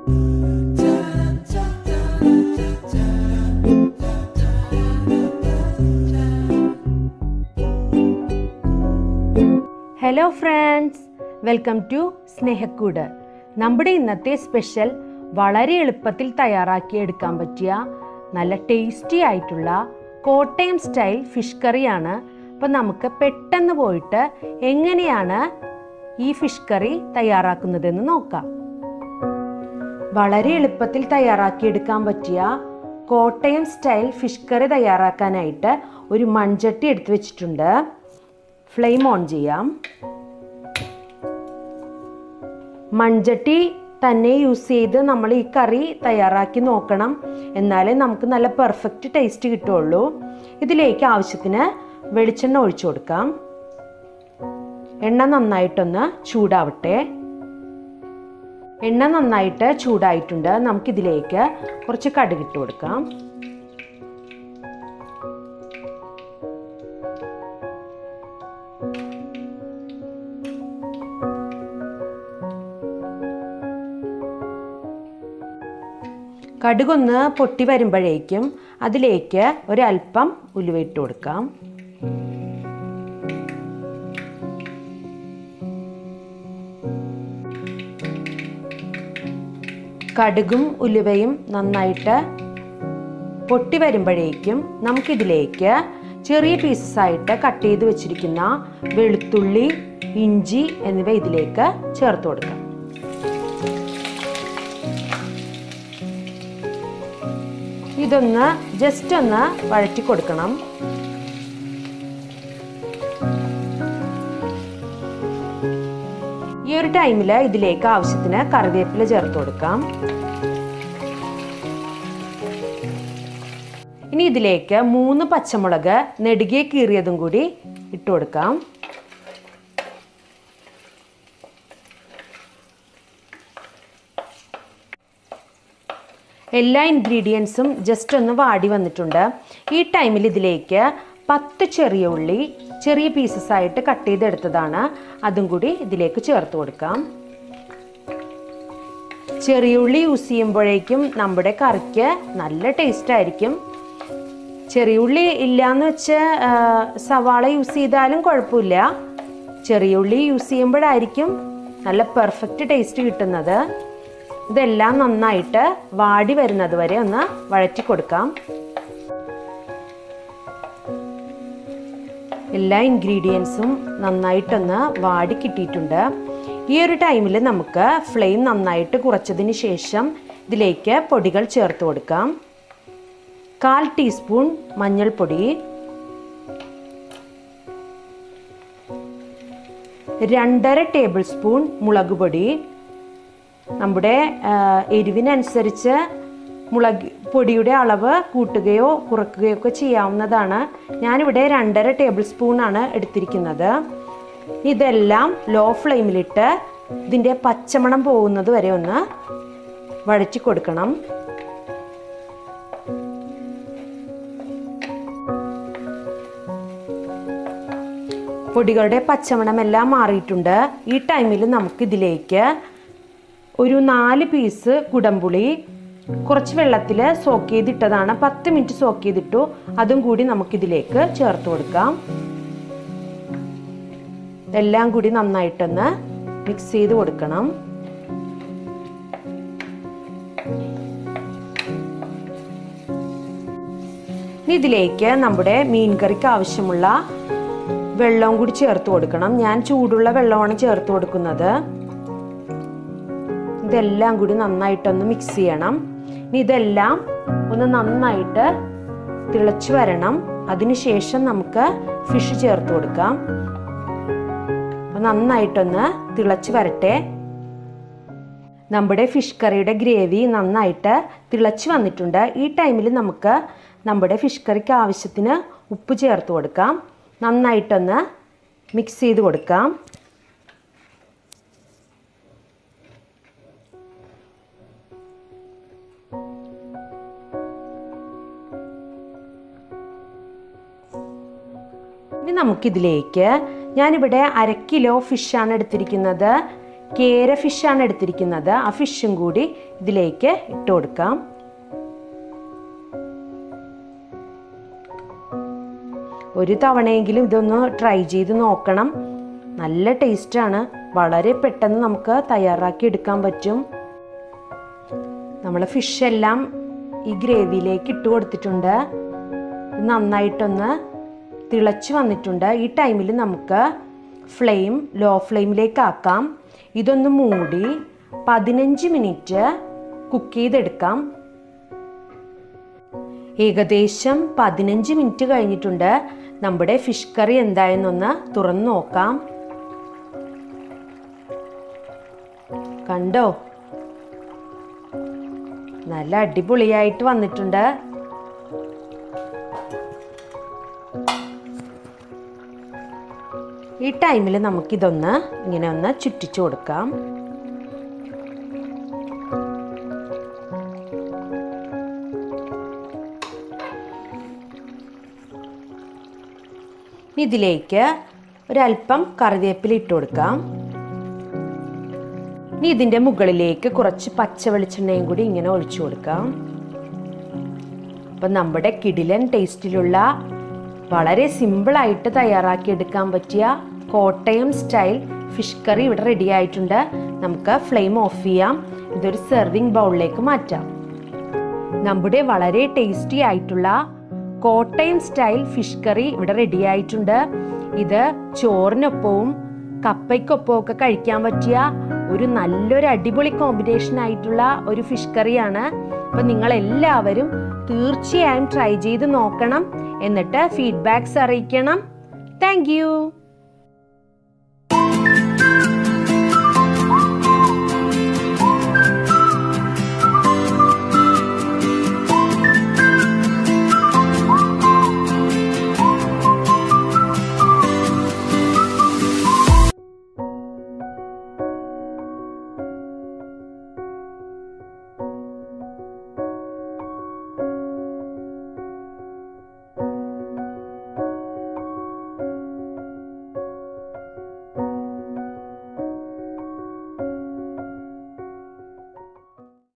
hello friends welcome to Snehakkoodu നമ്മുടെ ഇന്നത്തെ special വളരെ എളുപ്പത്തിൽ തയ്യാറാക്കി എടുക്കാൻ പറ്റിയ നല്ല ടേസ്റ്റി ആയിട്ടുള്ള കോട്ടയം സ്റ്റൈൽ ഫിഷ് കറിയാണ് അപ്പം നമുക്ക് പെട്ടെന്ന് പോയിട്ട് എങ്ങനെയാണ് ഈ ഫിഷ് കറി തയ്യാറാക്കുന്നതെന്ന് നോക്കാം വളരെ എളുപ്പത്തിൽ തയ്യാറാക്കിയെടുക്കാൻ പറ്റിയ കോട്ടയം സ്റ്റൈൽ ഫിഷ് കറി തയ്യാറാക്കാനായിട്ട് ഒരു മൺചട്ടി എടുത്തു വെച്ചിട്ടുണ്ട് ഫ്ലെയിം ഓൺ ചെയ്യാം മൺചട്ടി തന്നെ യൂസ് ചെയ്ത് നമ്മൾ ഈ കറി തയ്യാറാക്കി നോക്കണം എന്നാലേ നമുക്ക് നല്ല പെർഫെക്റ്റ് ടേസ്റ്റ് കിട്ടുള്ളൂ ഇതിലേക്ക് ആവശ്യത്തിന് വെളിച്ചെണ്ണ ഒഴിച്ചു കൊടുക്കാം എണ്ണ നന്നായിട്ടൊന്ന് ചൂടാവട്ടെ എണ്ണ നന്നായിട്ട് ചൂടായിട്ടുണ്ട് നമുക്കിതിലേക്ക് കുറച്ച് കടുകിട്ട് കൊടുക്കാം കടുകൊന്ന് പൊട്ടി വരുമ്പോഴേക്കും അതിലേക്ക് ഒരല്പം ഉലുവ ഇട്ട് കൊടുക്കാം കടുകും ഉലുവയും നന്നായിട്ട് പൊട്ടി വരുമ്പോഴേക്കും നമുക്കിതിലേക്ക് ചെറിയ പീസസ് ആയിട്ട് കട്ട് ചെയ്ത് വെച്ചിരിക്കുന്ന വെളുത്തുള്ളി ഇഞ്ചി എന്നിവ ഇതിലേക്ക് ചേർത്ത് കൊടുക്കാം ഇതൊന്ന് ജസ്റ്റ് ഒന്ന് വഴറ്റി കൊടുക്കണം ഈ ഒരു ടൈമിൽ ഇതിലേക്ക് ആവശ്യത്തിന് കറിവേപ്പില ചേർത്ത് കൊടുക്കാം ഇനി ഇതിലേക്ക് മൂന്ന് പച്ചമുളക് നെടുകെ കീറിയതും കൂടി ഇട്ട് കൊടുക്കാം എല്ലാ ഇൻഗ്രീഡിയൻസും ജസ്റ്റ് ഒന്ന് വാടി വന്നിട്ടുണ്ട് ഈ ടൈമിൽ ഇതിലേക്ക് പത്ത് ചെറിയ ഉള്ളി ചെറിയ പീസസ് ആയിട്ട് കട്ട് ചെയ്തെടുത്തതാണ് അതും കൂടി ഇതിലേക്ക് ചേർത്ത് കൊടുക്കാം ചെറിയ ഉള്ളി യൂസ് ചെയ്യുമ്പോഴേക്കും നമ്മുടെ കറിക്ക് നല്ല ടേസ്റ്റ് ആയിരിക്കും ചെറിയ ഉള്ളി ഇല്ലയെന്ന് വെച്ച് സവാള യൂസ് ചെയ്താലും കുഴപ്പമില്ല ചെറിയ ഉള്ളി യൂസ് ചെയ്യുമ്പോഴായിരിക്കും നല്ല പെർഫെക്റ്റ് ടേസ്റ്റ് കിട്ടുന്നത് ഇതെല്ലാം നന്നായിട്ട് വാടി വരുന്നത് വരെ ഒന്ന് വഴറ്റി കൊടുക്കാം എല്ലാ ഇൻഗ്രീഡിയൻസും നന്നായിട്ടൊന്ന് വാടി കിട്ടിയിട്ടുണ്ട് ഈ ഒരു ടൈമിൽ നമുക്ക് ഫ്ലെയിം നന്നായിട്ട് കുറച്ചതിന് ശേഷം ഇതിലേക്ക് പൊടികൾ ചേർത്ത് കൊടുക്കാം കാൽ ടീസ്പൂൺ മഞ്ഞൾപ്പൊടി രണ്ടര ടേബിൾ സ്പൂൺ മുളക് പൊടി നമ്മുടെ എരിവിനനുസരിച്ച് മുളക് പൊടിയുടെ അളവ് കൂട്ടുകയോ കുറയ്ക്കുകയോ ഒക്കെ ചെയ്യാവുന്നതാണ് ഞാനിവിടെ രണ്ടര ടേബിൾ സ്പൂണാണ് എടുത്തിരിക്കുന്നത് ഇതെല്ലാം ലോ ഫ്ലെയിമിലിട്ട് ഇതിൻ്റെ പച്ചമണം പോകുന്നത് വരെ ഒന്ന് വഴറ്റി കൊടുക്കണം പൊടികളുടെ പച്ചമണമെല്ലാം മാറിയിട്ടുണ്ട് ഈ ടൈമിൽ നമുക്കിതിലേക്ക് ഒരു നാല് പീസ് കുടംപുളി കുറച്ച് വെള്ളത്തിൽ സോക്ക് ചെയ്തിട്ടതാണ് പത്ത് മിനിറ്റ് സോക്ക് ചെയ്തിട്ടു അതും കൂടി നമുക്കിതിലേക്ക് ചേർത്ത് കൊടുക്കാം എല്ലാം കൂടി നന്നായിട്ടൊന്ന് മിക്സ് ചെയ്ത് കൊടുക്കണം ഇതിലേക്ക് നമ്മുടെ മീൻ കറിക്ക് ആവശ്യമുള്ള വെള്ളവും കൂടി ചേർത്ത് കൊടുക്കണം ഞാൻ ചൂടുള്ള വെള്ളമാണ് ചേർത്ത് കൊടുക്കുന്നത് ഇതെല്ലാം കൂടി നന്നായിട്ടൊന്ന് മിക്സ് ചെയ്യണം ഇനി ഇതെല്ലാം ഒന്ന് നന്നായിട്ട് തിളച്ച് വരണം അതിനുശേഷം നമുക്ക് ഫിഷ് ചേർത്ത് കൊടുക്കാം അപ്പം നന്നായിട്ടൊന്ന് തിളച്ച് വരട്ടെ നമ്മുടെ ഫിഷ് കറിയുടെ ഗ്രേവി നന്നായിട്ട് തിളച്ച് വന്നിട്ടുണ്ട് ഈ ടൈമിൽ നമുക്ക് നമ്മുടെ ഫിഷ് കറിക്ക് ആവശ്യത്തിന് ഉപ്പ് ചേർത്ത് കൊടുക്കാം നന്നായിട്ടൊന്ന് മിക്സ് ചെയ്ത് കൊടുക്കാം ഇനി നമുക്കിതിലേക്ക് ഞാനിവിടെ അര കിലോ ഫിഷാണ് എടുത്തിരിക്കുന്നത് കേര ഫിഷാണ് എടുത്തിരിക്കുന്നത് ആ ഫിഷും കൂടി ഇതിലേക്ക് ഇട്ട് കൊടുക്കാം ഒരു തവണയെങ്കിലും ഇതൊന്ന് ട്രൈ ചെയ്ത് നോക്കണം നല്ല ടേസ്റ്റാണ് വളരെ പെട്ടെന്ന് നമുക്ക് തയ്യാറാക്കി എടുക്കാൻ പറ്റും നമ്മൾ ഫിഷെല്ലാം ഈ ഗ്രേവിയിലേക്ക് ഇട്ട് കൊടുത്തിട്ടുണ്ട് നന്നായിട്ടൊന്ന് തിളച്ച് വന്നിട്ടുണ്ട് ഈ ടൈമിൽ നമുക്ക് ഫ്ലെയിം ലോ ഫ്ലെയിമിലേക്ക് ആക്കാം ഇതൊന്ന് മൂടി പതിനഞ്ച് മിനിറ്റ് കുക്ക് ചെയ്തെടുക്കാം ഏകദേശം പതിനഞ്ച് മിനിറ്റ് കഴിഞ്ഞിട്ടുണ്ട് നമ്മുടെ ഫിഷ് കറി എന്തായെന്നൊന്ന് തുറന്നു നോക്കാം കണ്ടോ നല്ല അടിപൊളിയായിട്ട് വന്നിട്ടുണ്ട് ഈ ടൈമിൽ നമുക്കിതൊന്ന് ഇങ്ങനെ ഒന്ന് ചുറ്റിച്ചു കൊടുക്കാം ഇതിലേക്ക് ഒരല്പം കറിവേപ്പില ഇട്ട് കൊടുക്കാം ഇനി ഇതിൻ്റെ മുകളിലേക്ക് കുറച്ച് പച്ച വെളിച്ചെണ്ണയും കൂടി ഇങ്ങനെ ഒഴിച്ചു കൊടുക്കാം അപ്പം നമ്മുടെ കിടിലൻ ടേസ്റ്റിലുള്ള വളരെ സിമ്പിളായിട്ട് തയ്യാറാക്കിയെടുക്കാൻ പറ്റിയ കോട്ടയം സ്റ്റൈൽ ഫിഷ് കറി ഇവിടെ റെഡി ആയിട്ടുണ്ട് നമുക്ക് ഫ്ലെയിം ഓഫ് ചെയ്യാം ഇതൊരു സെർവിങ് ബൗളിലേക്ക് മാറ്റാം നമ്മുടെ വളരെ ടേസ്റ്റി ആയിട്ടുള്ള കോട്ടയം സ്റ്റൈൽ ഫിഷ് കറി ഇവിടെ റെഡി ആയിട്ടുണ്ട് ഇത് ചോറിനൊപ്പവും കപ്പയ്ക്കൊപ്പവും ഒക്കെ കഴിക്കാൻ പറ്റിയ ഒരു നല്ലൊരു അടിപൊളി കോമ്പിനേഷൻ ആയിട്ടുള്ള ഒരു ഫിഷ് കറിയാണ് അപ്പം നിങ്ങൾ എല്ലാവരും തീർച്ചയായും ട്രൈ ചെയ്ത് നോക്കണം എന്നിട്ട് ഫീഡ്ബാക്സ് അറിയിക്കണം താങ്ക്